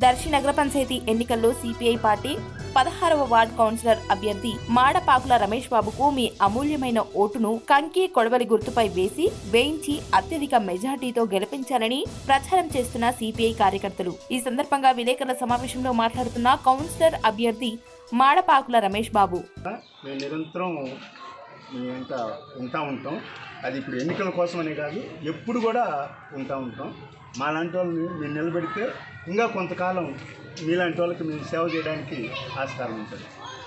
దర్శి నగర పంచాయతీ ఎన్నికల్లో సిపిఐ పార్టీ పదహారవ వార్డ్ కౌన్సిలర్ అభ్యర్థి మాడపాకుల రమేష్ బాబుకు మీ అమూల్యమైన ఓటును కంకి కొడవలి గుర్తుపై వేసి వేయించి అత్యధిక మెజార్టీతో గెలిపించాలని ప్రచారం చేస్తున్న సిపిఐ కార్యకర్తలు ఈ సందర్భంగా విలేకరుల సమావేశంలో మాట్లాడుతున్న కౌన్సిలర్ అభ్యర్థి మాడపాకుల రమేష్ బాబు మేము నిరంతరం మేము ఇంకా ఉంటా ఉంటాం అది ఇప్పుడు ఎన్నికల కోసమనే కాదు ఎప్పుడు కూడా ఉంటా ఉంటాం మా లాంటి వాళ్ళని మేము నిలబెడితే ఇంకా కొంతకాలం మీలాంటి వాళ్ళకి మేము సేవ చేయడానికి ఆస్కారం ఉంటుంది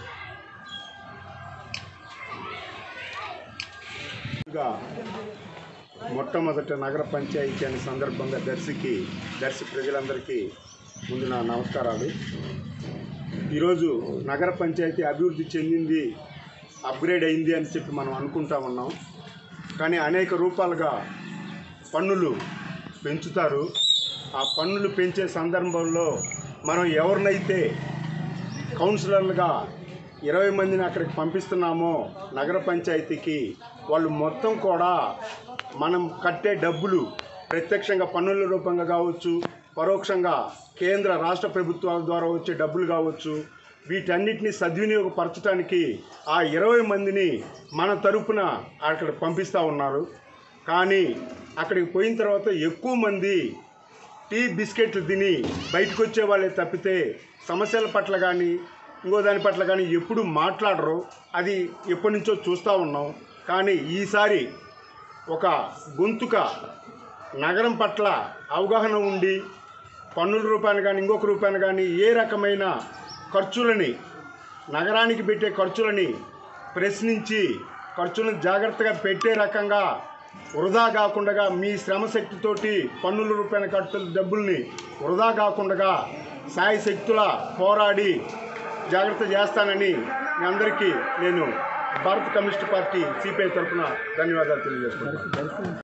ఇంకా మొట్టమొదట నగర పంచాయతీ అనే సందర్భంగా దర్శికి దర్శి ప్రజలందరికీ ముందు నా నమస్కారాలు ఈరోజు నగర పంచాయతీ అభివృద్ధి చెందింది అప్గ్రేడ్ అయింది అని చెప్పి మనం అనుకుంటా ఉన్నాం కానీ అనేక రూపాలుగా పన్నులు పెంచుతారు ఆ పన్నులు పెంచే సందర్భంలో మనం ఎవరినైతే కౌన్సిలర్లుగా ఇరవై మందిని అక్కడికి పంపిస్తున్నామో నగర పంచాయతీకి వాళ్ళు మొత్తం కూడా మనం కట్టే డబ్బులు ప్రత్యక్షంగా పన్నుల రూపంగా కావచ్చు పరోక్షంగా కేంద్ర రాష్ట్ర ప్రభుత్వాల ద్వారా వచ్చే డబ్బులు కావచ్చు వీటన్నిటిని సద్వినియోగపరచడానికి ఆ ఇరవై మందిని మన తరపున అక్కడ పంపిస్తూ ఉన్నారు కానీ అక్కడికి పోయిన తర్వాత ఎక్కువ మంది టీ బిస్కెట్లు తిని బయటకు వచ్చే వాళ్ళే తప్పితే సమస్యల పట్ల కానీ ఇంకో దాని పట్ల కానీ ఎప్పుడు మాట్లాడరు అది ఎప్పటి నుంచో చూస్తూ ఉన్నాం కానీ ఈసారి ఒక గొంతుక నగరం పట్ల అవగాహన ఉండి పన్నుల రూపాయలు కానీ ఇంకొక రూపాయలు కానీ ఏ రకమైన ఖర్చులని నగరానికి పెట్టే ఖర్చులని ప్రశ్నించి ఖర్చులను జాగ్రత్తగా పెట్టే రకంగా వృధా కాకుండా మీ శ్రమశక్తితోటి పన్నుల రూపాయల ఖర్చుల డబ్బుల్ని వృధా కాకుండా సాయి శక్తుల పోరాడి జాగ్రత్త చేస్తానని మీ అందరికీ నేను భారత కమ్యూనిస్ట్ పార్టీ సిపిఐ తరఫున ధన్యవాదాలు తెలియజేస్తున్నాను